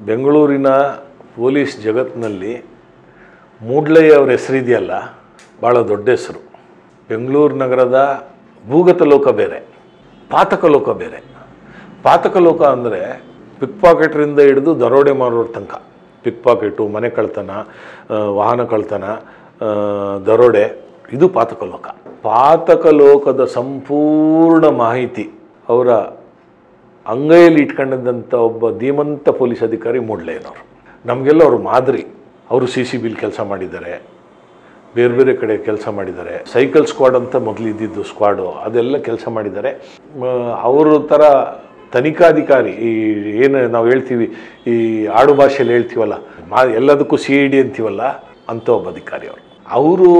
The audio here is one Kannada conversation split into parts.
ಬೆಂಗಳೂರಿನ ಪೊಲೀಸ್ ಜಗತ್ತಿನಲ್ಲಿ ಮೂಡ್ಲಯ್ಯ ಅವ್ರ ಹೆಸರಿದೆಯಲ್ಲ ಭಾಳ ದೊಡ್ಡ ಹೆಸರು ಬೆಂಗಳೂರು ನಗರದ ಭೂಗತ ಲೋಕ ಬೇರೆ ಪಾತಕ ಲೋಕ ಬೇರೆ ಪಾತಕ ಲೋಕ ಅಂದರೆ ಪಿಕ್ ಪಾಕೆಟ್ರಿಂದ ಹಿಡಿದು ದರೋಡೆ ಮಾರೋರ ತನಕ ಪಿಕ್ ಪಾಕೆಟು ಮನೆ ಕಳ್ತನ ಆ, ವಾಹನ ಕಳ್ತನ ಆ, ದರೋಡೆ ಇದು ಪಾತಕ ಲೋಕ ಪಾತಕ ಲೋಕದ ಸಂಪೂರ್ಣ ಮಾಹಿತಿ ಅವರ ಅಂಗೈಯಲ್ಲಿ ಇಟ್ಕೊಂಡಿದ್ದಂಥ ಒಬ್ಬ ಧೀಮಂತ ಪೊಲೀಸ್ ಅಧಿಕಾರಿ ಮೂಡ್ಲೇನವರು ನಮಗೆಲ್ಲ ಅವರು ಮಾದರಿ ಅವರು ಸಿ ಸಿ ಬಿಲ್ ಕೆಲಸ ಮಾಡಿದ್ದಾರೆ ಬೇರೆ ಬೇರೆ ಕಡೆ ಕೆಲಸ ಮಾಡಿದ್ದಾರೆ ಸೈಕಲ್ ಸ್ಕ್ವಾಡ್ ಅಂತ ಮೊದಲು ಇದ್ದಿದ್ದು ಸ್ಕ್ವಾಡು ಅದೆಲ್ಲ ಕೆಲಸ ಮಾಡಿದ್ದಾರೆ ಅವರು ಥರ ತನಿಖಾಧಿಕಾರಿ ಈ ಏನು ನಾವು ಹೇಳ್ತೀವಿ ಈ ಆಡು ಭಾಷೆಯಲ್ಲಿ ಹೇಳ್ತೀವಲ್ಲ ಮಾ ಎಲ್ಲದಕ್ಕೂ ಸಿ ಐ ಡಿ ಅಂತೀವಲ್ಲ ಅಂಥ ಒಬ್ಬ ಅಧಿಕಾರಿ ಅವರು ಅವರು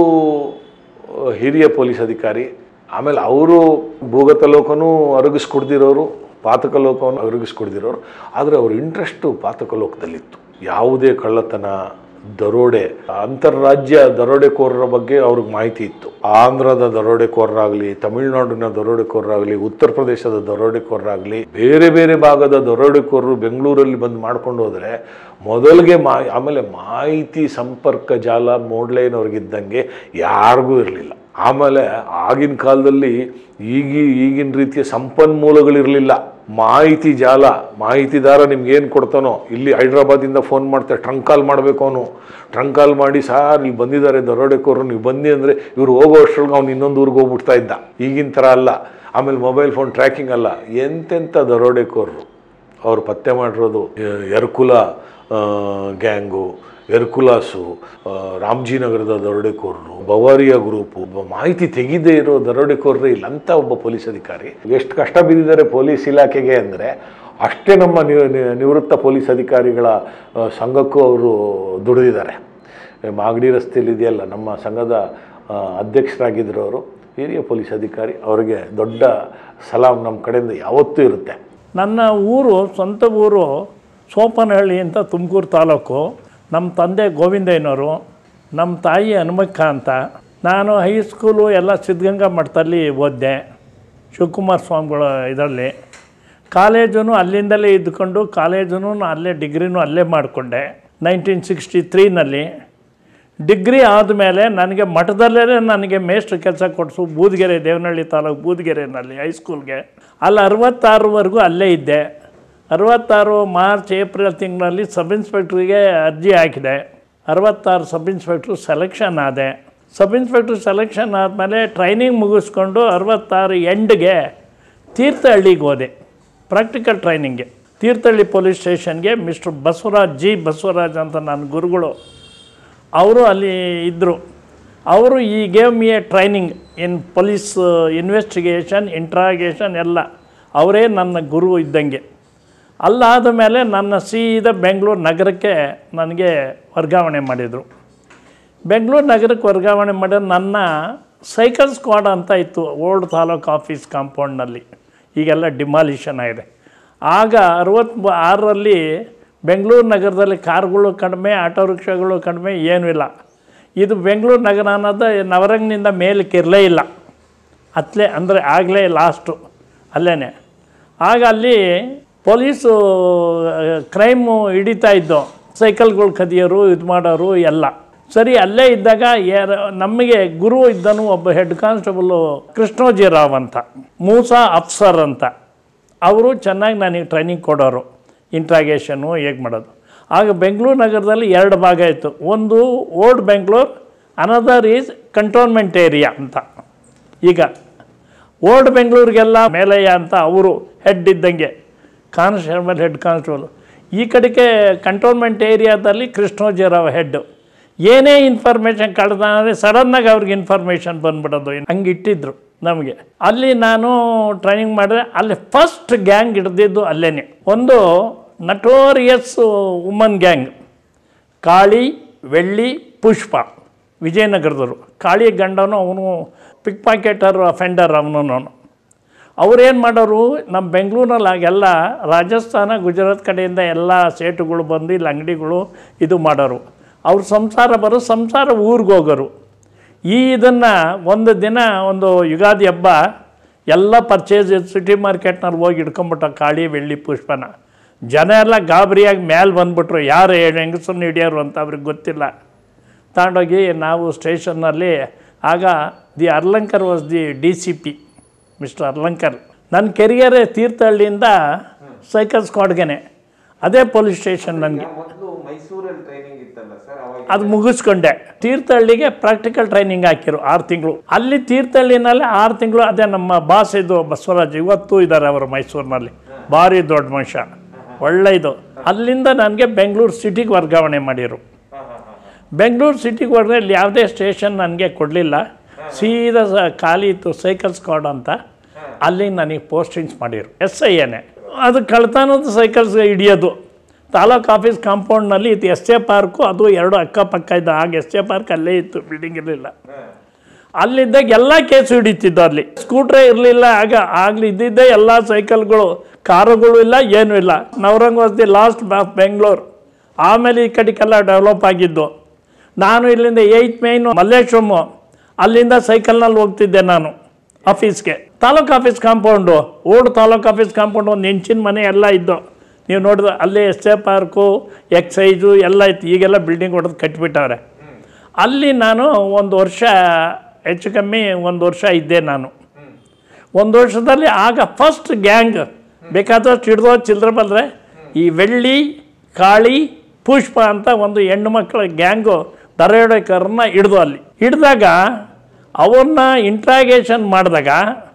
ಹಿರಿಯ ಪೊಲೀಸ್ ಅಧಿಕಾರಿ ಆಮೇಲೆ ಅವರು ಭೂಗತ ಲೋಕನೂ ಅರಗಿಸ್ಕೊಡ್ದಿರೋರು ಪಾತಕ ಲೋಕವನ್ನು ಅರಗಿಸ್ಕೊಡ್ದಿರೋರು ಆದರೆ ಅವ್ರ ಇಂಟ್ರೆಸ್ಟು ಪಾತಕ ಲೋಕದಲ್ಲಿತ್ತು ಯಾವುದೇ ಕಳ್ಳತನ ದರೋಡೆ ಅಂತಾರಾಜ್ಯ ದರೋಡೆಕೋರರ ಬಗ್ಗೆ ಅವ್ರಿಗೆ ಮಾಹಿತಿ ಇತ್ತು ಆಂಧ್ರದ ದರೋಡೆಕೋರರಾಗಲಿ ತಮಿಳುನಾಡಿನ ದರೋಡೆಕೋರರಾಗಲಿ ಉತ್ತರ ಪ್ರದೇಶದ ದರೋಡೆಕೋರರಾಗಲಿ ಬೇರೆ ಬೇರೆ ಭಾಗದ ದರೋಡೆಕೋರರು ಬೆಂಗಳೂರಲ್ಲಿ ಬಂದು ಮಾಡ್ಕೊಂಡು ಹೋದರೆ ಮೊದಲಿಗೆ ಮಾ ಆಮೇಲೆ ಮಾಹಿತಿ ಸಂಪರ್ಕ ಜಾಲ ಮೋಡ್ಲೈನವ್ರಿಗಿದ್ದಂಗೆ ಯಾರಿಗೂ ಇರಲಿಲ್ಲ ಆಮೇಲೆ ಆಗಿನ ಕಾಲದಲ್ಲಿ ಈಗಿ ಈಗಿನ ರೀತಿಯ ಸಂಪನ್ಮೂಲಗಳಿರಲಿಲ್ಲ ಮಾಹಿತಿ ಜಾಲ ಮಾಹಿತಿದಾರ ನಿಮ್ಗೆ ಏನು ಕೊಡ್ತಾನೋ ಇಲ್ಲಿ ಹೈದ್ರಾಬಾದಿಂದ ಫೋನ್ ಮಾಡ್ತಾರೆ ಟ್ರಂಕ್ ಕಾಲ್ ಮಾಡಬೇಕು ಅವನು ಟ್ರಂಕ್ ಕಾಲ್ ಮಾಡಿ ಸಾರ್ ಇಲ್ಲಿ ಬಂದಿದ್ದಾರೆ ದರೋಡೆಕೋರು ನೀವು ಬನ್ನಿ ಅಂದರೆ ಇವ್ರು ಹೋಗೋ ಅಷ್ಟ್ರೊಳಗೆ ಅವ್ನು ಇನ್ನೊಂದು ಊರಿಗೆ ಹೋಗ್ಬಿಡ್ತಾ ಇದ್ದ ಈಗಿನ ಥರ ಅಲ್ಲ ಆಮೇಲೆ ಮೊಬೈಲ್ ಫೋನ್ ಟ್ರ್ಯಾಕಿಂಗ್ ಅಲ್ಲ ಎಂತೆಂಥ ದರೋಡೆಕೋರರು ಅವ್ರು ಪತ್ತೆ ಮಾಡಿರೋದು ಎ- ಎರ್ಕುಲ ಆ, ಗ್ಯಾಂಗು ಎರ್ಕುಲಾಸು ಆ, ರಾಮ್ಜಿನಗರದ ದರೋಡೆಕೋರರು ಬವಾರಿಯ ಗ್ರೂಪು ಒಬ್ಬ ಮಾಹಿತಿ ತೆಗೆದೇ ಇರೋ ದರೋಡೆಕೋರರೇ ಇಲ್ಲ ಅಂತ ಒಬ್ಬ ಪೊಲೀಸ್ ಅಧಿಕಾರಿ ಎಷ್ಟು ಕಷ್ಟ ಬಿದ್ದಿದ್ದಾರೆ ಪೊಲೀಸ್ ಇಲಾಖೆಗೆ ಅಂದರೆ ಅಷ್ಟೇ ನಮ್ಮ ನಿ- ನಿ- ನಿವೃತ್ತ ಪೊಲೀಸ್ ಅಧಿಕಾರಿಗಳ ಆ, ಸಂಘಕ್ಕೂ ಅವರು ದುಡಿದಿದ್ದಾರೆ ಮಾಗಡಿ ರಸ್ತೆಯಲ್ಲಿ ಇದೆಯಲ್ಲ ನಮ್ಮ ಸಂಘದ ಆ, ಅಧ್ಯಕ್ಷರಾಗಿದ್ದರು ಅವರು ಹಿರಿಯ ಪೊಲೀಸ್ ಅಧಿಕಾರಿ ಅವರಿಗೆ ದೊಡ್ಡ ಸಲಾಮ್ ನಮ್ಮ ಕಡೆಯಿಂದ ಯಾವತ್ತೂ ಇರುತ್ತೆ ನನ್ನ ಊರು ಸ್ವಂತ ಊರು ಸೋಪನಹಳ್ಳಿ ಅಂತ ತುಮಕೂರು ತಾಲೂಕು ನಮ್ಮ ತಂದೆ ಗೋವಿಂದಯ್ಯನವರು ನಮ್ಮ ತಾಯಿ ಹನುಮಕ್ಕ ಅಂತ ನಾನು ಹೈಸ್ಕೂಲು ಎಲ್ಲ ಸಿದ್ಧಗಂಗಾ ಮಠದಲ್ಲಿ ಓದಿದೆ ಶಿವಕುಮಾರ ಸ್ವಾಮಿಗಳ ಇದರಲ್ಲಿ ಕಾಲೇಜೂ ಅಲ್ಲಿಂದಲೇ ಇದ್ದುಕೊಂಡು ಕಾಲೇಜೂ ಅಲ್ಲೇ ಡಿಗ್ರಿನೂ ಅಲ್ಲೇ ಮಾಡಿಕೊಂಡೆ ನೈನ್ಟೀನ್ ಸಿಕ್ಸ್ಟಿ ತ್ರೀನಲ್ಲಿ ಡಿಗ್ರಿ ಆದಮೇಲೆ ನನಗೆ ಮಠದಲ್ಲೇ ನನಗೆ ಮೇಷ್ಟ್ರ ಕೆಲಸ ಕೊಡಿಸು ಬೂದಗೆರೆ ದೇವನಹಳ್ಳಿ ತಾಲೂಕು ಬೂದಗೆರೆನಲ್ಲಿ ಹೈಸ್ಕೂಲ್ಗೆ ಅಲ್ಲಿ ಅರವತ್ತಾರವರೆಗೂ ಅಲ್ಲೇ ಇದ್ದೆ ಅರವತ್ತಾರು ಮಾರ್ಚ್ ಏಪ್ರಿಲ್ ತಿಂಗಳಲ್ಲಿ ಸಬ್ ಇನ್ಸ್ಪೆಕ್ಟ್ರಿಗೆ ಅರ್ಜಿ ಹಾಕಿದೆ ಅರವತ್ತಾರು ಸಬ್ ಇನ್ಸ್ಪೆಕ್ಟ್ರು ಸೆಲೆಕ್ಷನ್ ಆದೆ ಸಬ್ ಇನ್ಸ್ಪೆಕ್ಟ್ರ್ ಸೆಲೆಕ್ಷನ್ ಆದಮೇಲೆ ಟ್ರೈನಿಂಗ್ ಮುಗಿಸ್ಕೊಂಡು ಅರವತ್ತಾರು ಎಂಡ್ಗೆ ತೀರ್ಥಹಳ್ಳಿಗೆ ಹೋದೆ ಪ್ರಾಕ್ಟಿಕಲ್ ಟ್ರೈನಿಂಗ್ಗೆ ತೀರ್ಥಹಳ್ಳಿ ಪೊಲೀಸ್ ಸ್ಟೇಷನ್ಗೆ ಮಿಸ್ಟರ್ ಬಸವರಾಜ್ ಜಿ ಬಸವರಾಜ್ ಅಂತ ನನ್ನ ಗುರುಗಳು ಅವರು ಅಲ್ಲಿ ಇದ್ದರು ಅವರು ಈ gave me a training in police investigation interrogation ಎಲ್ಲ ಅವರೇ ನನ್ನ ಗುರು ಇದ್ದಂಗೆ ಅಲ್ಲಾದ ಮೇಲೆ ನನ್ನ ಸೀದಾ ಬೆಂಗಳೂರು ನಗರಕ್ಕೆ ನನಗೆ ವರ್ಗಾವಣೆ ಮಾಡಿದರು ಬೆಂಗಳೂರು ನಗರಕ್ಕೆ ವರ್ಗಾವಣೆ ಮಾಡಿದ ನನ್ನ ಸೈಕಲ್ ಸ್ಕ್ವಾಡ್ ಅಂತ ಇತ್ತು ಓಲ್ಡ್ ತಾಲೂಕು ಆಫೀಸ್ ಕಾಂಪೌಂಡ್ನಲ್ಲಿ ಈಗೆಲ್ಲ ಡಿಮಾಲಿಷನ್ ಆಗಿದೆ ಆಗ ಅರವತ್ತು ಆರರಲ್ಲಿ ಬೆಂಗಳೂರು ನಗರದಲ್ಲಿ ಕಾರ್ಗಳು ಕಡಿಮೆ ಆಟೋ ರಿಕ್ಷಾಗಳು ಕಡಿಮೆ ಏನೂ ಇಲ್ಲ ಇದು ಬೆಂಗಳೂರು ನಗರ ಅನ್ನೋದು ನವರಂಗ್ನಿಂದ ಮೇಲಕ್ಕೆ ಇರಲೇ ಇಲ್ಲ ಅತ್ಲೇ ಅಂದರೆ ಆಗಲೇ ಲಾಸ್ಟು ಅಲ್ಲೇ ಆಗ ಅಲ್ಲಿ ಪೊಲೀಸು ಕ್ರೈಮು ಹಿಡಿತಾ ಇದ್ದು ಸೈಕಲ್ಗಳು ಕದಿಯೋರು ಇದು ಮಾಡೋರು ಎಲ್ಲ ಸರಿ ಅಲ್ಲೇ ಇದ್ದಾಗ ಯಾರ ನಮಗೆ ಗುರು ಇದ್ದನು ಒಬ್ಬ ಹೆಡ್ ಕಾನ್ಸ್ಟೇಬಲು ಕೃಷ್ಣೋಜಿರಾವ್ ಅಂತ ಮೂಸಾ ಅಫ್ಸರ್ ಅಂತ ಅವರು ಚೆನ್ನಾಗಿ ನನಗೆ ಟ್ರೈನಿಂಗ್ ಕೊಡೋರು ಇಂಟ್ರಾಗೇಷನು ಹೇಗೆ ಮಾಡೋದು ಆಗ ಬೆಂಗಳೂರು ನಗರದಲ್ಲಿ ಎರಡು ಭಾಗ ಇತ್ತು ಒಂದು old Bengaluru another is cantonment area ಅಂತ ಈಗ ಓಲ್ಡ್ ಬೆಂಗಳೂರಿಗೆಲ್ಲ ಮೇಲಯ್ಯ ಅಂತ ಅವರು ಹೆಡ್ ಇದ್ದಂಗೆ ಕಾನ್ಸ್ಟೇಬಲ್ ಹೆಡ್ ಕಾನ್ಸ್ಟೇಬಲ್ ಈ ಕಡೆಗೆ ಕಂಟೋನ್ಮೆಂಟ್ ಏರಿಯಾದಲ್ಲಿ ಕೃಷ್ಣೋಜಿರಾವ್ ಹೆಡ್ಡು ಏನೇ ಇನ್ಫಾರ್ಮೇಷನ್ ಕಳೆದ ಅಂದರೆ ಸಡನ್ನಾಗಿ ಅವ್ರಿಗೆ ಇನ್ಫಾರ್ಮೇಷನ್ ಬಂದ್ಬಿಡೋದು ಹಂಗೆ ಇಟ್ಟಿದ್ರು ನಮಗೆ ಅಲ್ಲಿ ನಾನು ಟ್ರೈನಿಂಗ್ ಮಾಡಿದ್ರೆ ಅಲ್ಲಿ ಫಸ್ಟ್ ಗ್ಯಾಂಗ್ ಹಿಡ್ದಿದ್ದು ಅಲ್ಲೇ ಒಂದು ನಟೋರಿಯಸ್ ವುಮನ್ ಗ್ಯಾಂಗ್ ಕಾಳಿ ಬೆಳ್ಳಿ ಪುಷ್ಪ ವಿಜಯನಗರದವರು ಕಾಳಿ ಗಂಡನು ಅವನು ಪಿಕ್ ಪಾಕೆಟರ್ ಅಫೆಂಡರ್ ಅವನು ಅವ್ರೇನು ಮಾಡೋರು ನಮ್ಮ ಬೆಂಗಳೂರಲ್ಲಿ ಆಗೆಲ್ಲ ರಾಜಸ್ಥಾನ ಗುಜರಾತ್ ಕಡೆಯಿಂದ ಎಲ್ಲ ಸೇಟುಗಳು ಬಂದು ಇಲ್ಲಿ ಅಂಗಡಿಗಳು ಇದು ಮಾಡೋರು ಅವ್ರ ಸಂಸಾರ ಬರೋ ಸಂಸಾರ ಊರಿಗೆ ಹೋಗೋರು ಈ ಇದನ್ನು ಒಂದು ದಿನ ಒಂದು ಯುಗಾದಿ ಹಬ್ಬ ಎಲ್ಲ ಪರ್ಚೇಸ್ ಸಿಟಿ ಮಾರ್ಕೆಟ್ನಲ್ಲಿ ಹೋಗಿ ಹಿಡ್ಕೊಂಬಿಟ್ಟ ಕಾಳಿ ಬೆಳ್ಳಿ ಪುಷ್ಪನ ಜನ ಎಲ್ಲ ಗಾಬರಿಯಾಗಿ ಮೇಲೆ ಬಂದ್ಬಿಟ್ರು ಯಾರು ಹೆಂಗಸನ್ನು ಹಿಡಿಯೋರು ಅಂತ ಅವ್ರಿಗೆ ಗೊತ್ತಿಲ್ಲ ತಗೊಂಡೋಗಿ ನಾವು ಸ್ಟೇಷನ್ನಲ್ಲಿ ಆಗ the Arlankar was the D C P mister Arlankar ನನ್ನ ಕೆರಿಯರೇ ತೀರ್ಥಹಳ್ಳಿಯಿಂದ ಸೈಕಲ್ ಸ್ಕ್ವಾಡ್ಗೆನೆ ಅದೇ ಪೊಲೀಸ್ ಸ್ಟೇಷನ್ ನನಗೆ ಮೊದಲು ಮೈಸೂರಲ್ಲಿ ಟ್ರೈನಿಂಗ್ ಇತ್ತಲ್ಲ ಸರ್ ಅವಾಗ ಅದು ಮುಗಿಸ್ಕೊಂಡೆ ತೀರ್ಥಹಳ್ಳಿಗೆ ಪ್ರಾಕ್ಟಿಕಲ್ ಟ್ರೈನಿಂಗ್ ಹಾಕಿರು ಆರು ತಿಂಗಳು ಅಲ್ಲಿ ತೀರ್ಥಹಳ್ಳಿನಲ್ಲಿ ಆರು ತಿಂಗಳು ಅದೇ ನಮ್ಮ ಬಾಸ್ ಇದು ಬಸವರಾಜ್ ಇವತ್ತು ಇದ್ದಾರೆ ಅವರು ಮೈಸೂರಿನಲ್ಲಿ ಭಾರಿ ದೊಡ್ಡ ಮನುಷ್ಯ ಒಳ್ಳೆ ಇದು ಅಲ್ಲಿಂದ ನನಗೆ ಬೆಂಗಳೂರು ಸಿಟಿಗೆ ವರ್ಗಾವಣೆ ಮಾಡಿರು ಬೆಂಗಳೂರು ಸಿಟಿಗೆ ಹೋದ್ರೆ ಇಲ್ಲಿ ಯಾವುದೇ ಸ್ಟೇಷನ್ ನನಗೆ ಕೊಡಲಿಲ್ಲ ಸೀದಾ ಸ ಖಾಲಿ ಇತ್ತು ಸೈಕಲ್ ಸ್ಕ್ವಾಡ್ ಅಂತ ಅಲ್ಲಿ ನನಗೆ ಪೋಸ್ಟಿಂಗ್ಸ್ ಮಾಡಿರು ಎಸ್ ಐ ಎನೆ ಅದು ಕಳ್ತನದ ಸೈಕಲ್ಸ್ ಹಿಡಿಯೋದು ತಾಲೂಕ್ ಆಫೀಸ್ ಕಾಂಪೌಂಡ್ನಲ್ಲಿ ಇತ್ತು ಎಸ್ ಎ ಪಾರ್ಕು ಅದು ಎರಡು ಅಕ್ಕಪಕ್ಕ ಇದ್ದ ಆಗ ಎಸ್ ಎ ಪಾರ್ಕ್ ಅಲ್ಲೇ ಇತ್ತು ಬಿಲ್ಡಿಂಗ್ ಇರಲಿಲ್ಲ ಅಲ್ಲಿದ್ದಾಗ ಎಲ್ಲ ಕೇಸು ಹಿಡಿತಿದ್ದು ಅಲ್ಲಿ ಸ್ಕೂಟ್ರೇ ಇರಲಿಲ್ಲ ಆಗ ಆಗ್ಲಿ ಇದ್ದಿದ್ದೇ ಎಲ್ಲ ಸೈಕಲ್ಗಳು ಕಾರುಗಳು ಇಲ್ಲ ಏನೂ ಇಲ್ಲ Navarang was the last of Bengaluru ಆಮೇಲೆ ಈ ಕಡೆಗೆಲ್ಲ ಡೆವಲಪ್ ಆಗಿದ್ದು ನಾನು ಇಲ್ಲಿಂದ ಏಯ್ತ್ ಮೇಯ್ನು ಮಲ್ಲೇಶ್ವರಮು ಅಲ್ಲಿಂದ ಸೈಕಲ್ನಲ್ಲಿ ಹೋಗ್ತಿದ್ದೆ ನಾನು ಆಫೀಸ್ಗೆ taluk office compound old taluk office compound ಒಂದು ಹೆಂಚಿನ ಮನೆ ಎಲ್ಲ ಇದ್ದು ನೀವು ನೋಡಿದ್ರೆ ಅಲ್ಲೇ ಎಸ್ ಎ ಪಾರ್ಕು ಎಕ್ಸೈಜು ಎಲ್ಲ ಇತ್ತು ಈಗೆಲ್ಲ ಬಿಲ್ಡಿಂಗ್ ಹೊಡೆದು ಕಟ್ಟಿಬಿಟ್ಟವ್ರೆ ಅಲ್ಲಿ ನಾನು ಒಂದು ವರ್ಷ ಹೆಚ್ಚು ಕಮ್ಮಿ ಒಂದು ವರ್ಷ ಇದ್ದೆ ನಾನು ಒಂದು ವರ್ಷದಲ್ಲಿ ಆಗ ಫಸ್ಟ್ ಗ್ಯಾಂಗ್ ಬೇಕಾದಷ್ಟು ಹಿಡ್ದೋ ಚಿಲ್ಲರೆ ಬಂದರೆ ಈ ಬೆಳ್ಳಿ ಕಾಳಿ ಪುಷ್ಪ ಅಂತ ಒಂದು ಹೆಣ್ಣು ಮಕ್ಕಳ ಗ್ಯಾಂಗು ದರೋಡೆಕರನ್ನ ಹಿಡ್ದು ಅಲ್ಲಿ ಹಿಡಿದಾಗ ಅವ್ರನ್ನ ಇಂಟ್ರಾಗೇಷನ್ ಮಾಡಿದಾಗ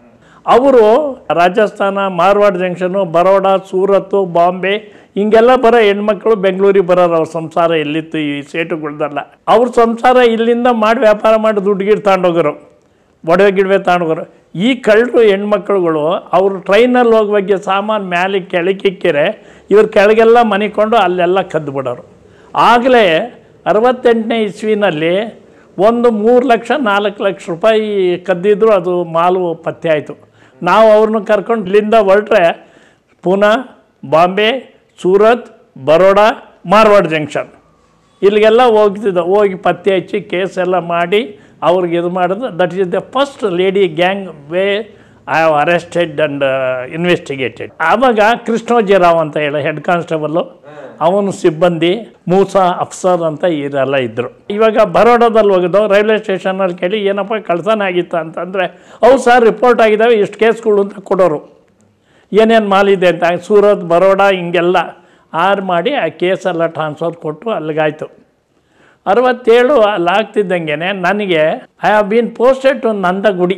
ಅವರು ರಾಜಸ್ಥಾನ ಮಾರ್ವಾಡ್ ಜಂಕ್ಷನು ಬರೋಡಾ ಸೂರತ್ತು ಬಾಂಬೆ ಹಿಂಗೆಲ್ಲ ಬರೋ ಹೆಣ್ಮಕ್ಳು ಬೆಂಗಳೂರಿಗೆ ಬರೋರು ಅವ್ರ ಸಂಸಾರ ಎಲ್ಲಿತ್ತು ಈ ಸೇಟುಗಳ್ದಲ್ಲ ಅವ್ರ ಸಂಸಾರ ಇಲ್ಲಿಂದ ಮಾಡಿ ವ್ಯಾಪಾರ ಮಾಡಿ ದುಡ್ಡು ಗಿಡ್ ತಗೊಂಡೋಗೋರು ಒಡವೆ ಗಿಡವೆ ತಗೊಂಡೋಗೋರು ಈ ಕಳ್ಳರು ಹೆಣ್ಮಕ್ಳುಗಳು ಅವರು ಟ್ರೈನಲ್ಲಿ ಹೋಗುವಾಗ ಸಾಮಾನು ಮ್ಯಾಲೆ ಕೆಳಗಿಕ್ಕಿರೆ ಇವ್ರು ಕೆಳಗೆಲ್ಲ ಮನಿಕೊಂಡು ಅಲ್ಲೆಲ್ಲ ಕದ್ದು ಬಿಡೋರು ಆಗಲೇ ಅರವತ್ತೆಂಟನೇ ಇಸ್ವಿನಲ್ಲಿ ಒಂದು ಮೂರು ಲಕ್ಷ ನಾಲ್ಕು ಲಕ್ಷ ರೂಪಾಯಿ ಕದ್ದಿದ್ರು ಅದು ಮಾಲು ಪತ್ತೆ ಆಯಿತು ನಾವು ಅವ್ರನ್ನ ಕರ್ಕೊಂಡು ಇಲ್ಲಿಂದ ಹೊರಟ್ರೆ ಪೂನಾ ಬಾಂಬೆ ಸೂರತ್ ಬರೋಡಾ ಮಾರ್ವಾಡ್ ಜಂಕ್ಷನ್ ಇಲ್ಲಿಗೆಲ್ಲ ಹೋಗ್ತಿದ್ದ ಹೋಗಿ ಪತ್ತೆ ಹಚ್ಚಿ ಕೇಸ್ ಎಲ್ಲ ಮಾಡಿ ಅವ್ರಿಗೆ ಇದು ಮಾಡಿದ್ರೆ that is the first lady gang way I have arrested and investigated ಆವಾಗ ಕೃಷ್ಣೋಜಿರಾವ್ ಅಂತ ಹೇಳಿ ಹೆಡ್ ಕಾನ್ಸ್ಟೇಬಲ್ಲು ಅವನು ಸಿಬ್ಬಂದಿ ಮೂಸಾ ಅಫ್ಸರ್ ಅಂತ ಇವರೆಲ್ಲ ಇದ್ದರು ಇವಾಗ ಬರೋಡಾದಲ್ಲಿ ಹೋಗಿದ್ದು ರೈಲ್ವೆ ಸ್ಟೇಷನಲ್ಲಿ ಕೇಳಿ ಏನಪ್ಪ ಕಳ್ತನ ಆಗಿತ್ತ ಅಂತಂದರೆ ಅವು ಸರ್ ರಿಪೋರ್ಟ್ ಆಗಿದ್ದಾವೆ ಇಷ್ಟು ಕೇಸ್ಗಳು ಅಂತ ಕೊಡೋರು ಏನೇನು ಮಾಲಿದೆ ಅಂತ ಸೂರತ್ ಬರೋಡಾ ಹಿಂಗೆಲ್ಲ ಆರು ಮಾಡಿ ಆ ಕೇಸೆಲ್ಲ ಟ್ರಾನ್ಸ್ಫರ್ ಕೊಟ್ಟು ಅಲ್ಲಿಗಾಯ್ತು ಅರವತ್ತೇಳು ಅಲ್ಲಿ ಆಗ್ತಿದ್ದಂಗೆ ನನಗೆ I have been posted to Nandagudi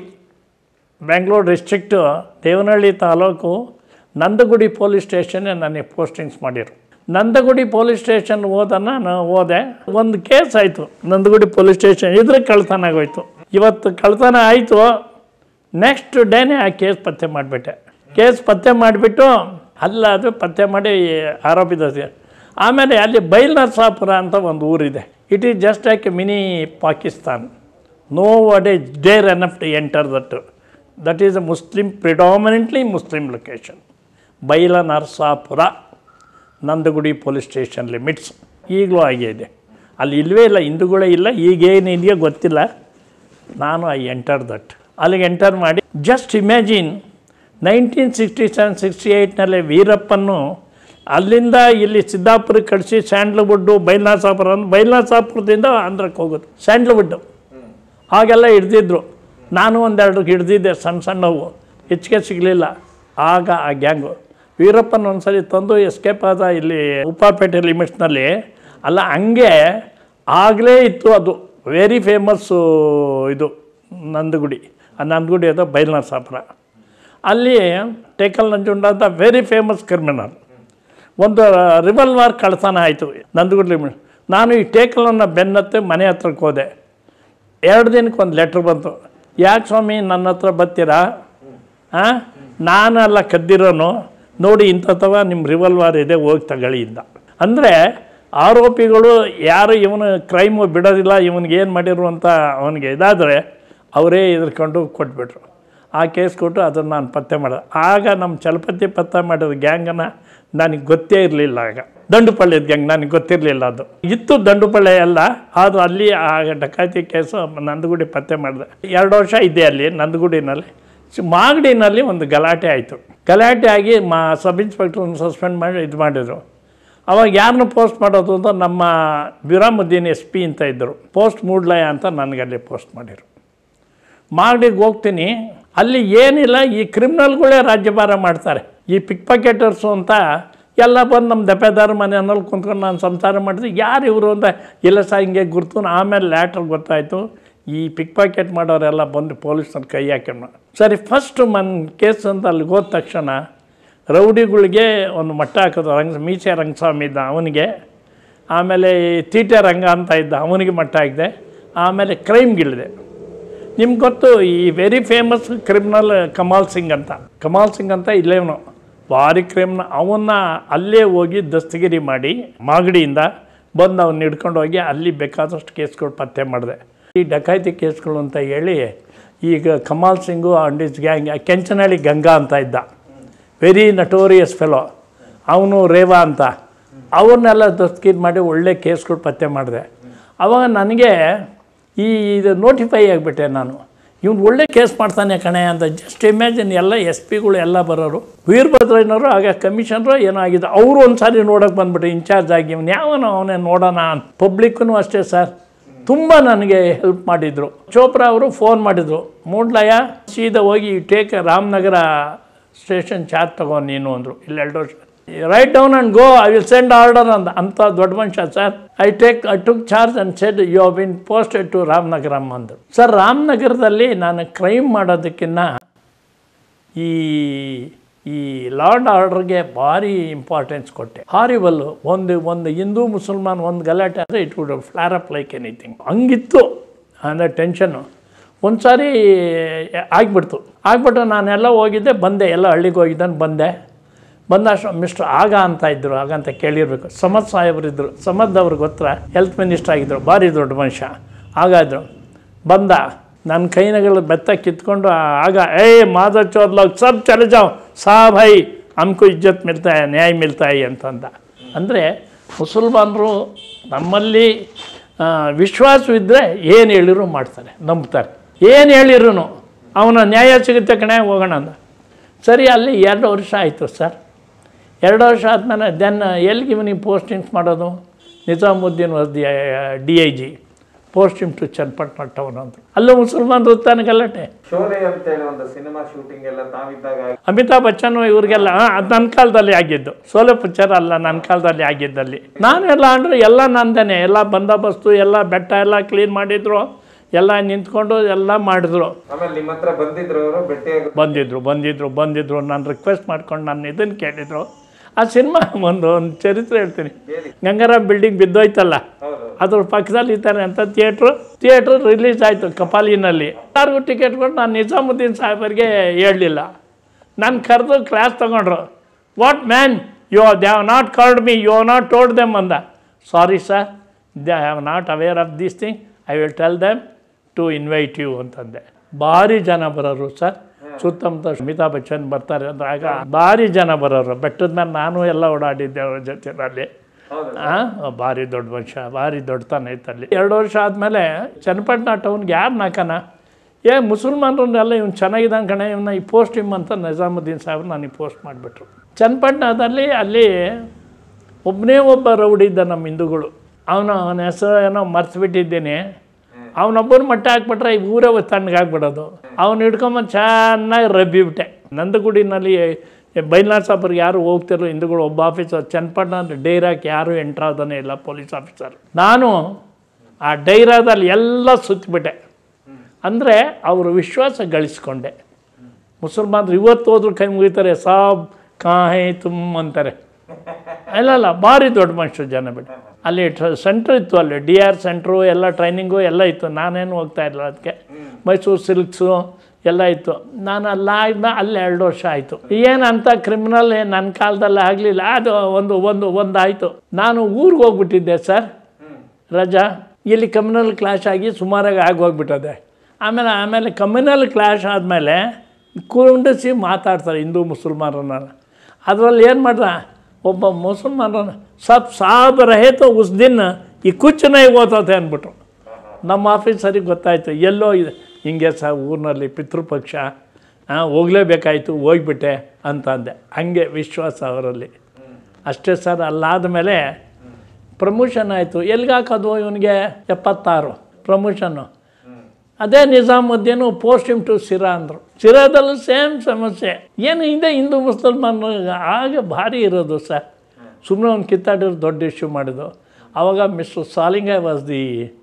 Bengaluru district Devanahalli taluk Nandagudi police ಸ್ಟೇಷನ್ನೇ ನನಗೆ ಪೋಸ್ಟಿಂಗ್ಸ್ ಮಾಡಿರು ನಂದಗುಡಿ ಪೊಲೀಸ್ ಸ್ಟೇಷನ್ ಹೋದ ನಾನು ಹೋದೆ ಒಂದು ಕೇಸ್ ಆಯಿತು ನಂದಗುಡಿ ಪೊಲೀಸ್ ಸ್ಟೇಷನ್ ಇದ್ರೆ ಕಳ್ತನ ಆಗೋಯ್ತು ಇವತ್ತು ಕಳ್ತನ ಆಯಿತು ನೆಕ್ಸ್ಟ್ ಡೇನೇ ಆ ಕೇಸ್ ಪತ್ತೆ ಮಾಡಿಬಿಟ್ಟೆ ಕೇಸ್ ಪತ್ತೆ ಮಾಡಿಬಿಟ್ಟು ಅಲ್ಲ ಅದು ಪತ್ತೆ ಮಾಡಿ ಆರೋಪಿತ ಆಮೇಲೆ ಅಲ್ಲಿ ಬೈಲ್ನರ್ಸಾಪುರ ಅಂತ ಒಂದು ಊರಿದೆ it is just like mini Pakistan no would is dare enough to enter that that is a Muslim predominantly Muslim location Baila Narasapura Nandagudi police station limits ಈಗಲೂ ಹಾಗೆ ಇದೆ ಅಲ್ಲಿ ಇಲ್ಲವೇ ಇಲ್ಲ ಹಿಂದೂಗಳೇ ಇಲ್ಲ ಈಗೇನಿದೆಯೋ ಗೊತ್ತಿಲ್ಲ ನಾನು ಐ ಎಂಟರ್ ದಟ್ ಅಲ್ಲಿಗೆ ಎಂಟರ್ ಮಾಡಿ just imagine nineteen sixty seven sixty ಏಯ್ಟ್ನಲ್ಲೇ ವೀರಪ್ಪನ್ನು ಅಲ್ಲಿಂದ ಇಲ್ಲಿ ಸಿದ್ದಾಪುರಕ್ಕೆ ಕಳಿಸಿ ಸ್ಯಾಂಡ್ಲ್ವುಡ್ಡು ಬೈಲ್ನಾಸಾಪುರ ಬೈಲ್ನಾಸಾಪುರದಿಂದ ಆಂಧ್ರಕ್ಕೆ ಹೋಗೋದು ಸ್ಯಾಂಡ್ಲ್ವುಡ್ಡು ಆಗೆಲ್ಲ ಹಿಡ್ದಿದ್ರು ನಾನು ಒಂದೆರಡು ಹಿಡ್ದಿದ್ದೆ ಸಣ್ಣ ಸಣ್ಣವು ಹೆಚ್ಚಿಗೆ ಸಿಗಲಿಲ್ಲ ಆಗ ಆ ಗ್ಯಾಂಗು ವೀರಪ್ಪನ ಒಂದ್ಸಲಿ ತಂದು ಎಸ್ಕೇಪ್ ಆದ ಇಲ್ಲಿ ಉಪ್ಪಾಪೇಟೆ ಲಿಮಿಟ್ಸ್ನಲ್ಲಿ ಅಲ್ಲ ಹಂಗೆ ಆಗಲೇ ಇತ್ತು ಅದು ವೆರಿ ಫೇಮಸ್ಸು ಇದು ನಂದಗುಡಿ ಆ ನಂದಗುಡಿ ಅದು ಬೈಲ್ನರಸಾಪುರ ಅಲ್ಲಿ ಟೇಕಲ್ ನಂಜುಂಡ ಅಂತ ವೆರಿ ಫೇಮಸ್ ಕ್ರಿಮಿನಲ್ ಒಂದು ರಿವಲ್ವಾರ್ ಕಳ್ತನ ಆಯಿತು ನಂದಗುಡಿ ಲಿಮಿಟ್ ನಾನು ಈ ಟೇಕಲನ್ನು ಬೆನ್ನತ್ತೆ ಮನೆ ಹತ್ರಕ್ಕೆ ಹೋದೆ ಎರಡು ದಿನಕ್ಕೆ ಒಂದು ಲೆಟ್ರ್ ಬಂತು ಯಾಕೆ ಸ್ವಾಮಿ ನನ್ನ ಹತ್ರ ಬರ್ತೀರಾ ಹಾಂ ನಾನೆಲ್ಲ ಕದ್ದಿರೋನು ನೋಡಿ ಇಂಥತ್ತವ ನಿಮ್ಮ ರಿವಲ್ವಾರ್ ಇದೆ ಹೋಗಿ ತಗೊಳ್ಳಿ ಇಂದ ಅಂದರೆ ಆರೋಪಿಗಳು ಯಾರು ಇವನು ಕ್ರೈಮು ಬಿಡೋದಿಲ್ಲ ಇವನಿಗೆ ಏನು ಮಾಡಿರು ಅಂತ ಅವನಿಗೆ ಇದಾದರೆ ಅವರೇ ಎದುರ್ಕೊಂಡು ಕೊಟ್ಬಿಟ್ರು ಆ ಕೇಸ್ ಕೊಟ್ಟು ಅದನ್ನು ನಾನು ಪತ್ತೆ ಮಾಡಿದೆ ಆಗ ನಮ್ಮ ಚಲಪತಿ ಪತ್ತೆ ಮಾಡಿದ ಗ್ಯಾಂಗನ್ನು ನನಗೆ ಗೊತ್ತೇ ಇರಲಿಲ್ಲ ಆಗ ದಂಡುಪಳ್ಳಿದ ಗ್ಯಾಂಗ್ ನನಗೆ ಗೊತ್ತಿರಲಿಲ್ಲ ಅದು ಇತ್ತು ದಂಡುಪಳ್ಳಿ ಎಲ್ಲ ಆದರೂ ಅಲ್ಲಿ ಆ ಡಕಾತಿ ಕೇಸು ನಂದಗುಡಿ ಪತ್ತೆ ಮಾಡಿದೆ ಎರಡು ವರ್ಷ ಇದ್ದೆ ಅಲ್ಲಿ ನಂದಗುಡಿನಲ್ಲಿ ಸಿ- ಮಾಗಡಿನಲ್ಲಿ ಒಂದು ಗಲಾಟೆ ಆಯಿತು ಗಲಾಟೆ ಆಗಿ ಮಾ ಸಬ್ ಇನ್ಸ್ಪೆಕ್ಟ್ರನ್ನ ಸಸ್ಪೆಂಡ್ ಮಾಡಿ ಇದು ಮಾಡಿದರು ಅವಾಗ ಯಾರನ್ನ ಪೋಸ್ಟ್ ಮಾಡೋದು ಅಂತ ನಮ್ಮ ಬಿರಾಮುದ್ದೀನ್ ಎಸ್ ಪಿ ಅಂತ ಇದ್ದರು ಪೋಸ್ಟ್ ಮೂಡ್ಲಯ ಅಂತ ನನಗೆ ಅಲ್ಲಿ ಪೋಸ್ಟ್ ಮಾಡಿರು ಮಾಗಡಿಗೆ ಹೋಗ್ತೀನಿ ಅಲ್ಲಿ ಏನಿಲ್ಲ ಈ ಕ್ರಿಮಿನಲ್ಗಳೇ ರಾಜ್ಯಭಾರ ಮಾಡ್ತಾರೆ ಈ ಪಿಕ್ ಪಾಕೆಟರ್ಸು ಅಂತ ಎಲ್ಲ ಬಂದು ನಮ್ಮ ದೆಪ್ಪೆದಾರ ಮನೆಯಲ್ಲಿ ಕುಂತ್ಕೊಂಡು ನಾನು ಸಂಸಾರ ಮಾಡಿದೆ ಯಾರು ಇವರು ಅಂತ ಇಲ್ಲ ಸಹ ಹಿಂಗೆ ಗುರ್ತು ಆಮೇಲೆ ಲ್ಯಾಟ್ರ್ ಗೊತ್ತಾಯಿತು ಈ ಪಿಕ್ ಪಾಕೆಟ್ ಮಾಡೋರೆಲ್ಲ ಬಂದು ಪೊಲೀಸ್ನವ್ರು ಕೈ ಹಾಕ್ಯಮ್ಮ ಸರಿ ಫಸ್ಟ್ ಮನ್ ಕೇಸ್ ಅಂತ ಅಲ್ಲಿಗೆ ಹೋದ ತಕ್ಷಣ ರೌಡಿಗಳಿಗೆ ಒಂದು ಮಟ್ಟ ಹಾಕೋದು ರಂಗ ಮೀಸೆ ರಂಗಸ್ವಾಮಿ ಇದ್ದ ಅವನಿಗೆ ಆಮೇಲೆ ಈ ತೀಟೆ ರಂಗ ಅಂತ ಇದ್ದ ಅವನಿಗೆ ಮಟ್ಟ ಹಾಕಿದೆ ಆಮೇಲೆ ಕ್ರೈಮ್ಗಿಳಿದೆ ನಿಮ್ಗೆ ಗೊತ್ತು ಈ very famous criminal Kamal Singh ಅಂತ ಕಮಾಲ್ ಸಿಂಗ್ ಅಂತ ಇಲ್ಲೇವನು ಭಾರಿ ಕ್ರಿಮಿನ ಅವನ್ನ ಅಲ್ಲೇ ಹೋಗಿ ದಸ್ತಗಿರಿ ಮಾಡಿ ಮಾಗಡಿಯಿಂದ ಬಂದು ಅವ್ನ ಹಿಡ್ಕೊಂಡು ಹೋಗಿ ಅಲ್ಲಿ ಬೇಕಾದಷ್ಟು ಕೇಸ್ಗಳು ಪತ್ತೆ ಮಾಡಿದೆ ಈ ಡಕಾಯಿತಿ ಕೇಸ್ಗಳು ಅಂತ ಹೇಳಿ ಈಗ Kamal Singh and his gang Kenchanahalli Ganga ಅಂತ ಇದ್ದ ವೆರಿ ನಟೋರಿಯಸ್ ಫೆಲೋ ಅವನು ರೇವಾ ಅಂತ ಅವ್ರನ್ನೆಲ್ಲ ದಸ್ತಗಿರಿ ಮಾಡಿ ಒಳ್ಳೆ ಕೇಸ್ಗಳು ಪತ್ತೆ ಮಾಡಿದೆ ಅವಾಗ ನನಗೆ ಈ ಇದು ನೋಟಿಫೈ ಆಗಿಬಿಟ್ಟೆ ನಾನು ಇವ್ನು ಒಳ್ಳೆ ಕೇಸ್ ಮಾಡ್ತಾನೆ ಕಣೆ ಅಂತ ಜಸ್ಟ್ ಇಮ್ಯಾಜಿನ್ ಎಲ್ಲ ಎಸ್ ಪಿಗಳು ಎಲ್ಲ ಬರೋರು ವೀರಭದ್ರಯ್ಯನವರು ಆಗ ಕಮಿಷನರು ಏನೋ ಆಗಿದೆ ಅವರು ಒಂದು ಸಾರಿ ನೋಡೋಕೆ ಬಂದ್ಬಿಟ್ಟು ಇನ್ಚಾರ್ಜ್ ಆಗಿ ಇವ್ನು ಯಾವನೋ ಅವನೇ ನೋಡೋಣ ಅಂತ ಪಬ್ಲಿಕ್ಕೂ ಅಷ್ಟೇ ಸರ್ ತುಂಬ ನನಗೆ ಹೆಲ್ಪ್ ಮಾಡಿದರು ಚೋಪ್ರಾ ಅವರು ಫೋನ್ ಮಾಡಿದರು ಮೂಡ್ಲಯ್ಯ ಸೀದಾ ಹೋಗಿ ಟೇಕ್ ರಾಮನಗರ ಸ್ಟೇಷನ್ ಚಾರ್ಜ್ ತಗೋ ನೀನು ಅಂದರು ಇಲ್ಲಿ ಎರಡು ವರ್ಷ right down and go I will send order ಅಂತ ಅಂಥ ದೊಡ್ಡ ಮನುಷ್ಯ sir I take I took charge and said you have been posted to Ramanagaram ಅಂದರು ಸರ್ ರಾಮನಗರದಲ್ಲಿ ನಾನು ಕ್ರೈಮ್ ಮಾಡೋದಕ್ಕಿಂತ ಈ ಈ ಲಾರ್ಡ್ ಆರ್ಡರ್ಗೆ ಭಾರಿ ಇಂಪಾರ್ಟೆನ್ಸ್ ಕೊಟ್ಟೆ ಹಾರಿಬಲ್ಲು ಒಂದು ಒಂದು ಹಿಂದೂ ಮುಸಲ್ಮಾನ್ ಒಂದು ಗಲಾಟೆ ಆದರೆ it would flare up like anything ಹಂಗಿತ್ತು ಅಂದರೆ ಟೆನ್ಷನ್ನು ಒಂದು ಸಾರಿ ಆಗಿಬಿಡ್ತು ಆಗ್ಬಿಟ್ಟು ನಾನೆಲ್ಲ ಹೋಗಿದ್ದೆ ಬಂದೆ ಎಲ್ಲ ಹಳ್ಳಿಗೆ ಹೋಗಿದ್ದಾನೆ ಬಂದೆ ಬಂದಷ್ಟು ಮಿಸ್ಟರ್ ಆಗ ಅಂತ ಇದ್ದರು ಆಗ ಅಂತ ಕೇಳಿರ್ಬೇಕು ಸಮದ್ ಸಾಹೇಬ್ರು ಇದ್ದರು ಸಮದ್ ಅವ್ರಿಗೆ ಗೊತ್ತರ ಹೆಲ್ತ್ ಮಿನಿಸ್ಟರ್ ಆಗಿದ್ದರು ಭಾರಿ ದೊಡ್ಡ ಮನುಷ್ಯ ಆಗ ಇದ್ರು ಬಂದ ನನ್ನ ಕೈನಗಳು ಬೆತ್ತ ಕಿತ್ಕೊಂಡು ಆಗ ಏ ಮಾಧವ್ ಚೋರ್ ಲೋಗ್ ಸಬ್ ಚಲೆ ಜಾವ್ ಸಾ ಭೈ ಹಮ್ಕು ಇಜ್ಜತ್ ಮಿಲ್ತಾ ಹೈ ನ್ಯಾಯ ಮಿಲ್ತಾ ಹೈ ಅಂತಂದ ಅಂದರೆ ಮುಸಲ್ಮಾನರು ನಮ್ಮಲ್ಲಿ ಆ, ವಿಶ್ವಾಸವಿದ್ದರೆ ಏನು ಹೇಳಿದ್ರು ಮಾಡ್ತಾರೆ ನಂಬ್ತಾರೆ ಏನು ಹೇಳಿರು ಅವನ ನ್ಯಾಯ ಸಿಗುತ್ತೆ ಕಣೆ ಹೋಗೋಣ ಅಂದ ಸರಿ ಅಲ್ಲಿ ಎರಡು ವರ್ಷ ಆಯಿತು ಸರ್ ಎರಡು ವರ್ಷ ಆದಮೇಲೆ ದೆನ್ ಎಲ್ಲಿಗೆ ಇವನಿಗೆ ಪೋಸ್ಟಿಂಗ್ಸ್ ಮಾಡೋದು Nizamuddin was the D I G posting to Channapatna town ಅಂತ ಅಲ್ಲೂ ಮುಸಲ್ಮಾನರು ತಾನೆ ಗಲಾಟೆ ಶೋಲೆ ಅಂತೇಳಿ ಒಂದು ಸಿನಿಮಾ ಶೂಟಿಂಗ್ ಎಲ್ಲ ತಾವಿದ್ದಾಗ ಆಗಿ- ಅಮಿತಾಬ್ ಬಚ್ಚನ್ ಇವ್ರಿಗೆಲ್ಲ ಅದು ನನ್ನ ಕಾಲದಲ್ಲಿ ಆಗಿದ್ದು ಸೋಲೆ ಪಿಕ್ಚರ್ ಅಲ್ಲ ನನ್ನ ಕಾಲದಲ್ಲಿ ಆಗಿದ್ದಲ್ಲಿ ನಾನೆಲ್ಲ ಅಂದರೆ ಎಲ್ಲ ನಂದೇನೆ ಎಲ್ಲ ಬಂದೋಬಸ್ತು ಎಲ್ಲ ಬೆಟ್ಟ ಎಲ್ಲ ಕ್ಲೀನ್ ಮಾಡಿದ್ರು ಎಲ್ಲ ನಿಂತ್ಕೊಂಡು ಎಲ್ಲ ಮಾಡಿದ್ರು ಆಮೇಲೆ ನಿಮ್ಮ ಹತ್ರ ಬಂದಿದ್ರು ಅವರು ಭೇಟಿಯಾಗ ಬಂದಿದ್ರು ಬಂದಿದ್ರು ಬಂದಿದ್ರು ನಾನು ರಿಕ್ವೆಸ್ಟ್ ಮಾಡ್ಕೊಂಡು ನಾನು ಇದನ್ನು ಕೇಳಿದರು ಆ ಸಿನಿಮಾ ಒಂದು ಒಂದು ಚರಿತ್ರೆ ಹೇಳ್ತೀನಿ ಗಂಗಾರಾಮ್ ಬಿಲ್ಡಿಂಗ್ ಬಿದ್ದೋಯ್ತಲ್ಲ ಹೌದು ಅದ್ರ ಪಕ್ಕದಲ್ಲಿ ಇದ್ದಾರೆ ಅಂತ ಥಿಯೇಟ್ರು ಥಿಯೇಟ್ರ್ ರಿಲೀಸ್ ಆಯಿತು ಕಪಾಲಿನಲ್ಲಿ ಯಾರಿಗೂ ಟಿಕೆಟ್ ಕೊಟ್ಟು ನಾನು ನಿಜಾಮುದ್ದೀನ್ ಸಾಹೇಬರಿಗೆ ಹೇಳಲಿಲ್ಲ ನಾನು ಕರೆದು ಕ್ಲಾಸ್ ತೊಗೊಂಡ್ರು what man you they have not called me you have not told them ಅಂದ sorry sir they have not aware of this thing I will tell them to invite you ಅಂತಂದೆ ಭಾರಿ ಜನ ಬರೋರು ಸರ್ ಸುತ್ತಮುತ್ತ ಅಮಿತಾಬ್ ಬಚ್ಚನ್ ಬರ್ತಾರೆ ಅಂದ್ರೆ ಆಗ ಭಾರಿ ಜನ ಬರೋರು ಬೆಟ್ಟದ ಮೇಲೆ ನಾನು ಎಲ್ಲ ಓಡಾಡಿದ್ದೆ ಅವ್ರ ಜೊತೆನಲ್ಲಿ ಹೌದು ಹಾಂ ಭಾರಿ ದೊಡ್ಡ ಮನುಷ್ಯ ಭಾರಿ ದೊಡ್ಡತನ ಐತಲ್ಲಿ ಎರಡು ವರ್ಷ ಆದಮೇಲೆ ಚನ್ನಪಟ್ಟಣ ಟೌನ್ಗೆ ಯಾರು ನಾಕನ ಏ ಮುಸಲ್ಮಾನರನ್ನೆಲ್ಲ ಇವ್ನು ಚೆನ್ನಾಗಿದ್ದಾನೆ ಕಣೆ ಇವನ್ನ ಈ ಪೋಸ್ಟ್ ಇಮ್ ಅಂತ ನಿಜಾಮುದ್ದೀನ್ ಸಾಹೇಬ್ರು ನನಗೆ ಪೋಸ್ಟ್ ಮಾಡಿಬಿಟ್ರು ಚನ್ನಪಟ್ಟಣದಲ್ಲಿ ಅಲ್ಲಿ ಒಬ್ಬನೇ ಒಬ್ಬ ರೌಡಿ ಇದ್ದ ನಮ್ಮ ಹಿಂದೂಗಳು ಅವನು ಅವನ ಹೆಸರು ಏನೋ ಮರ್ತ್ಬಿಟ್ಟಿದ್ದೀನಿ ಅವನೊಬ್ಬನ ಮಟ್ಟ ಹಾಕ್ಬಿಟ್ರೆ ಈ ಊರೇ ತಣ್ಣಗಾಗ್ಬಿಡೋದು ಅವ್ನು ಹಿಡ್ಕೊಂಬಂದು ಚೆನ್ನಾಗಿ ರಬ್ಬಿಬಿಟ್ಟೆ ನಂದಗುಡಿನಲ್ಲಿ ಬೈನಾಥ್ ಸಾಬ್ರಿಗೆ ಯಾರು ಹೋಗ್ತಿರೋ ಹಿಂದೂಗಳು ಒಬ್ಬ ಆಫೀಸರ್ ಚನ್ನಪಟ್ಟಣ ಡೈರಾಕ್ಕೆ ಯಾರು ಎಂಟ್ರ್ ಆದಾನೆ ಇಲ್ಲ ಪೊಲೀಸ್ ಆಫೀಸರ್ ನಾನು ಆ ಡೈರಾದಲ್ಲಿ ಎಲ್ಲ ಸುತ್ತಿಬಿಟ್ಟೆ ಅಂದರೆ ಅವರು ವಿಶ್ವಾಸ ಗಳಿಸ್ಕೊಂಡೆ ಮುಸಲ್ಮಾನರು ಇವತ್ತು ಹೋದ್ರು ಕೈ ಮುಗಿತಾರೆ ಸಾಬ್ ಕಾಹೆ ತುಮ್ ಅಂತಾರೆ ಇಲ್ಲ ಇಲ್ಲ ಭಾರಿ ದೊಡ್ಡ ಮನುಷ್ಯರು ಜನ ಬಿಟ್ಟು ಅಲ್ಲಿ ಸೆಂಟ್ರ್ ಇತ್ತು ಅಲ್ಲಿ ಡಿ ಆರ್ ಸೆಂಟ್ರು ಎಲ್ಲ ಟ್ರೈನಿಂಗು ಎಲ್ಲ ಇತ್ತು ನಾನೇನು ಹೋಗ್ತಾ ಇಲ್ಲ ಅದಕ್ಕೆ ಮೈಸೂರು ಸಿಲ್ಕ್ಸು ಎಲ್ಲ ಇತ್ತು ನಾನು ಅಲ್ಲ ಇದ್ದ ಅಲ್ಲಿ ಎರಡು ವರ್ಷ ಆಯಿತು ಏನಂತ ಕ್ರಿಮಿನಲ್ ನನ್ನ ಕಾಲದಲ್ಲಿ ಆಗಲಿಲ್ಲ ಅದು ಒಂದು ಒಂದು ಒಂದು ಆಯಿತು ನಾನು ಊರಿಗೆ ಹೋಗ್ಬಿಟ್ಟಿದ್ದೆ ಸರ್ ರಜಾ ಇಲ್ಲಿ ಕಮ್ಯುನಲ್ ಕ್ಲಾಶ್ ಆಗಿ ಸುಮಾರಾಗಿ ಆಗೋಗ್ಬಿಟ್ಟದೆ ಆಮೇಲೆ ಆಮೇಲೆ ಕಮ್ಯುನಲ್ ಕ್ಲಾಶ್ ಆದಮೇಲೆ ಕುಂಡಿಸಿ ಮಾತಾಡ್ತಾರೆ ಹಿಂದೂ ಮುಸಲ್ಮಾನರನ್ನ ಅದರಲ್ಲಿ ಏನು ಮಾಡ್ದ ಒಬ್ಬ ಮುಸಲ್ಮಾನರನ್ನ ಸಬ್ ಸಾಬ್ ರಹೇ ತೋ ಉಸ್ ದಿನ ಈ ಕುಚ್ಚನೇ ಓದೋತೆ ಅಂದ್ಬಿಟ್ರು ನಮ್ಮ ಆಫೀಸರಿಗೆ ಗೊತ್ತಾಯಿತು ಎಲ್ಲೋ ಇದೆ ಹಿಂಗೆ ಸಹ ಊರಿನಲ್ಲಿ ಪಿತೃಪಕ್ಷ ಹಾಂ ಹೋಗಲೇಬೇಕಾಯ್ತು ಹೋಗ್ಬಿಟ್ಟೆ ಅಂತ ಅಂದೆ ಹಂಗೆ ವಿಶ್ವಾಸ ಅವರಲ್ಲಿ ಅಷ್ಟೇ ಸರ್ ಅಲ್ಲಾದ ಮೇಲೆ ಪ್ರಮೋಷನ್ ಆಯಿತು ಎಲ್ಲಿಗೆ ಹಾಕೋದು ಇವನಿಗೆ ಎಪ್ಪತ್ತಾರು ಪ್ರಮೋಷನ್ನು ಅದೇ ನಿಜಾಮುದ್ದೀನು ಪೋಸ್ಟ್ ಇಮ್ ಟು ಸಿರಾ ಅಂದರು ಸಿರಾದಲ್ಲೂ ಸೇಮ್ ಸಮಸ್ಯೆ ಏನು ಇದೆ ಹಿಂದೂ ಮುಸಲ್ಮಾನ್ ಆಗ ಭಾರಿ ಇರೋದು ಸರ್ ಸುಮ್ಮನೆ ಒಂದು ಕಿತ್ತಾಡಿರೋ ದೊಡ್ಡ ಇಶ್ಯೂ ಮಾಡಿದ್ದು ಆವಾಗ mister Salinga was the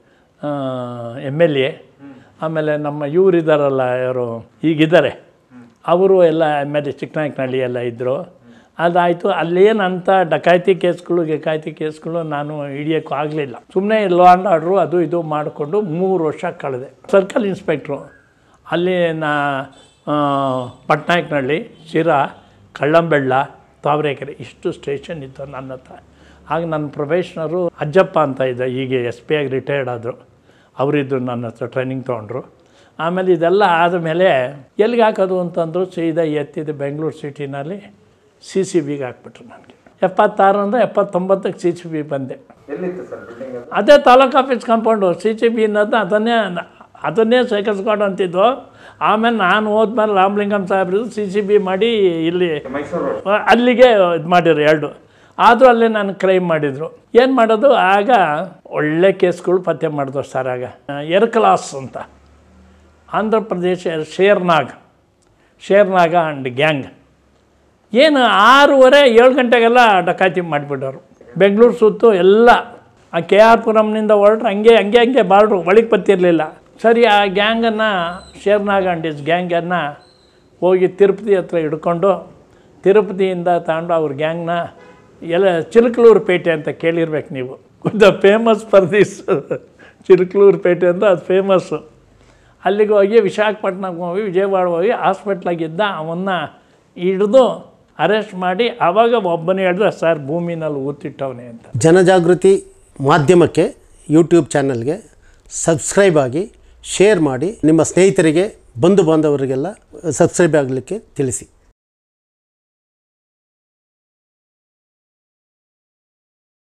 M L A ಆಮೇಲೆ ನಮ್ಮ ಇವ್ರು ಇದ್ದಾರಲ್ಲ ಯಾರು ಈಗಿದ್ದಾರೆ ಅವರು ಎಲ್ಲ ಎಮ್ ಎಲ್ ಎ ಚಿಕ್ಕನಾಯಕನಹಳ್ಳಿ ಎಲ್ಲ ಇದ್ದರು ಅದಾಯಿತು ಅಲ್ಲೇನಂತ ಡಕಾಯಿತಿ ಕೇಸ್ಗಳು ಗಿಕಾಯಿತಿ ಕೇಸ್ಗಳು ನಾನು ಹಿಡಿಯೋಕ್ಕೂ ಆಗಲಿಲ್ಲ ಸುಮ್ಮನೆ ಲಾ ಆ್ಯಂಡ್ ಆರ್ಡ್ರು ಅದು ಇದು ಮಾಡಿಕೊಂಡು ಮೂರು ವರ್ಷ ಕಳೆದೆ ಸರ್ಕಲ್ ಇನ್ಸ್ಪೆಕ್ಟ್ರು ಅಲ್ಲಿ ನಾ ಆ, ಪಟ್ನಾಯಕನಹಳ್ಳಿ ಶಿರಾ ಕಳ್ಳಂಬೆಳ್ಳ ತಾವರೆಕೆರೆ ಇಷ್ಟು ಸ್ಟೇಷನ್ ಇತ್ತು ನನ್ನ ಹತ್ರ ಆಗ ನನ್ನ ಪ್ರೊಫೆಷ್ನರು ಅಜ್ಜಪ್ಪ ಅಂತ ಇದ್ದ ಈಗ ಎಸ್ ಪಿ ಆಗಿ ರಿಟೈರ್ಡ್ ಆದರು ಅವರಿದ್ದು ನನ್ನ ಹತ್ರ ಟ್ರೈನಿಂಗ್ ತೊಗೊಂಡ್ರು ಆಮೇಲೆ ಇದೆಲ್ಲ ಆದಮೇಲೆ ಎಲ್ಲಿಗೆ ಹಾಕೋದು ಅಂತಂದರು ಸೀದಾ ಎತ್ತಿದ್ದು ಬೆಂಗಳೂರು ಸಿಟಿನಲ್ಲಿ ಸಿ ಸಿ ಬಿಗೆ ಹಾಕ್ಬಿಟ್ರು ನನಗೆ ಎಪ್ಪತ್ತಾರರಿಂದ ಎಪ್ಪತ್ತೊಂಬತ್ತಕ್ಕೆ ಸಿ ಸಿ ಬಿ ಬಂದೆ ಎಲ್ಲಿತ್ತು ಸರ್ ಬಿಲ್ಡಿಂಗ್ ಅದು ಅದೇ taluk office compound C C B ಅನ್ನೋದು ಅದನ್ನೇ ಅದನ್ನೇ ಸೈಕಲ್ಸ್ಕೊಂಡು ಅಂತಿದ್ದು ಆಮೇಲೆ ನಾನು ಹೋದ್ಮೇಲೆ ರಾಮಲಿಂಗಂ ಸಾಹೇಬ್ರದ್ದು ಸಿ ಸಿ ಬಿ ಮಾಡಿ ಇಲ್ಲಿ ಮೈಸೂರು ರೋಡ್ ಅಲ್ಲಿಗೆ ಇದು ಮಾಡಿದ್ರು ಎರಡು ಆದರೂ ಅಲ್ಲೇ ನಾನು ಕ್ರೈಮ್ ಮಾಡಿದರು ಏನು ಮಾಡೋದು ಆಗ ಒಳ್ಳೆ ಕೇಸ್ಗಳು ಪತ್ತೆ ಮಾಡಿದ್ರು ಸರ್ ಆಗ ಎರ್ಕಲಾಸ್ ಅಂತ ಆಂಧ್ರ ಪ್ರದೇಶ ಶೇರ್ನಾಗ್ ಶೇರ್ನಾಗ ಆ್ಯಂಡ್ ಗ್ಯಾಂಗ್ ಏನು ಆರೂವರೆ ಏಳು ಗಂಟೆಗೆಲ್ಲ ಡಕಾತಿ ಮಾಡಿಬಿಟ್ಟರು ಬೆಂಗಳೂರು ಸುತ್ತು ಎಲ್ಲ ಆ ಕೆ ಆರ್ ಪುರಂನಿಂದ ಹೊರಟ್ರೆ ಹಂಗೆ ಹಂಗೆ ಹಂಗೆ ಬಾರ್ಡ್ರು ಒಳಗೆ ಬರ್ತಿರಲಿಲ್ಲ ಸರಿ ಆ ಗ್ಯಾಂಗನ್ನು ಶೇರ್ನಾಗ್ ಆ್ಯಂಡ್ ಇಸ್ ಗ್ಯಾಂಗನ್ನು ಹೋಗಿ ತಿರುಪತಿ ಹತ್ರ ಹಿಡ್ಕೊಂಡು ತಿರುಪತಿಯಿಂದ ತಗೊಂಡು ಅವ್ರ ಗ್ಯಾಂಗ್ನ ಎಲ್ಲ ಚಿಲಕಲೂರು ಪೇಟೆ ಅಂತ ಕೇಳಿರ್ಬೇಕು ನೀವು the famous for this Chilakaluru Pete ಅಂತ ಅದು ಫೇಮಸ್ಸು ಅಲ್ಲಿಗೆ ಹೋಗಿ ವಿಶಾಖಪಟ್ಟಣಕ್ಕೆ ಹೋಗಿ ವಿಜಯವಾಡ ಹೋಗಿ ಹಾಸ್ಪಿಟ್ಲಾಗಿದ್ದ ಅವನ್ನ ಹಿಡಿದು ಅರೆಸ್ಟ್ ಮಾಡಿ ಆವಾಗ ಒಬ್ಬನೇ ಹೇಳಿದ್ರೆ ಸರ್ ಭೂಮಿನಲ್ಲಿ ಊತಿಟ್ಟವನೇ ಅಂತ ಜನಜಾಗೃತಿ ಮಾಧ್ಯಮಕ್ಕೆ ಯೂಟ್ಯೂಬ್ ಚಾನಲ್ಗೆ ಸಬ್ಸ್ಕ್ರೈಬ್ ಆಗಿ ಶೇರ್ ಮಾಡಿ ನಿಮ್ಮ ಸ್ನೇಹಿತರಿಗೆ ಬಂಧು ಬಾಂಧವರಿಗೆಲ್ಲ ಸಬ್ಸ್ಕ್ರೈಬ್ ಆಗಲಿಕ್ಕೆ ತಿಳಿಸಿ